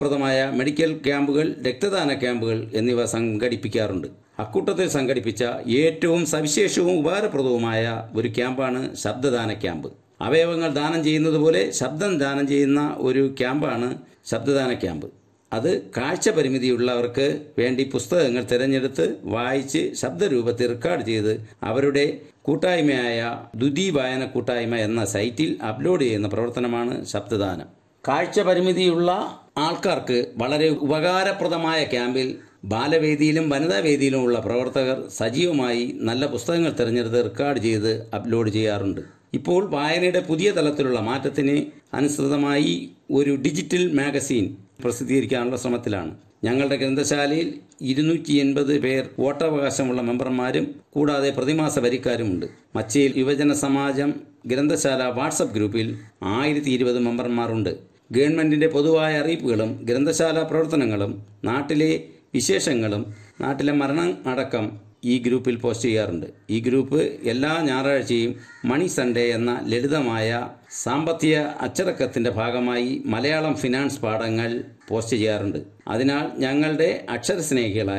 പ്രദമായ medical ക്യാമ്പുകൾ രക്തദാന ക്യാമ്പുകൾ എന്നിവ സംഘടിപ്പിക്കാറുണ്ട് അക്കൂട്ടത്തിൽ സംഘടിപ്പിച്ച ഏറ്റവും സവിശേഷവും ഉപകാരപ്രദവുമായ ഒരു ക്യാമ്പാണ് ശബ്ദദാന ക്യാമ്പ് അവയവങ്ങൾ ദാനം ചെയ്യുന്നത് പോലെ ശബ്ദം ദാനം ചെയ്യുന്ന ഒരു ക്യാമ്പാണ് ശബ്ദദാന ക്യാമ്പ് അത് കാഴ്ച പരിമിതിയുള്ളവർക്ക് വേണ്ടി പുസ്തകങ്ങൾ തിരഞ്ഞെടുത്ത് വായിച്ച് ശബ്ദരൂപത്തിൽ റെക്കോർഡ് ചെയ്ത് അവരുടെ കൂട്ടായ്മയായ ദുതി വായന കൂട്ടായ്മ എന്ന സൈറ്റിൽ അപ്ലോഡ് ചെയ്യുന്ന പ്രവർത്തനമാണ് ശബ്ദദാനം കാഴ്ച പരിമിതിയുള്ള ആൾക്കാർക്ക് വളരെ ഉപകാരപ്രദമായ ക്യാമ്പിൽ ബാലവേദിയിലും വനിതാ വേദിയിലുമുള്ള പ്രവർത്തകർ സജീവമായി നല്ല പുസ്തകങ്ങൾ തിരഞ്ഞെടുത്ത് റെക്കോർഡ് ചെയ്ത് അപ്ലോഡ് ചെയ്യാറുണ്ട് ഇപ്പോൾ വായനയുടെ പുതിയ തലത്തിലുള്ള മാറ്റത്തിന് അനുസൃതമായി ഒരു ഡിജിറ്റൽ മാഗസീൻ പ്രസിദ്ധീകരിക്കാനുള്ള ശ്രമത്തിലാണ് ഞങ്ങളുടെ ഗ്രന്ഥശാലയിൽ ഇരുന്നൂറ്റി എൺപത് പേർ വോട്ടവകാശമുള്ള മെമ്പർമാരും കൂടാതെ പ്രതിമാസ വരിക്കാരുമുണ്ട് മച്ചയിൽ യുവജന സമാജം ഗ്രന്ഥശാല വാട്സപ്പ് ഗ്രൂപ്പിൽ ആയിരത്തി ഇരുപത് മെമ്പർമാരുണ്ട് ഗവൺമെന്റിന്റെ പൊതുവായ അറിയിപ്പുകളും ഗ്രന്ഥശാല പ്രവർത്തനങ്ങളും നാട്ടിലെ വിശേഷങ്ങളും നാട്ടിലെ മരണം അടക്കം ഈ ഗ്രൂപ്പിൽ പോസ്റ്റ് ചെയ്യാറുണ്ട് ഈ ഗ്രൂപ്പ് എല്ലാ ഞായറാഴ്ചയും മണി സൺഡേ എന്ന ലളിതമായ സാമ്പത്തിക അച്ചടക്കത്തിന്റെ ഭാഗമായി മലയാളം ഫിനാൻസ് പാഠങ്ങൾ പോസ്റ്റ് ചെയ്യാറുണ്ട് അതിനാൽ ഞങ്ങളുടെ അക്ഷരസ്നേഹികളായ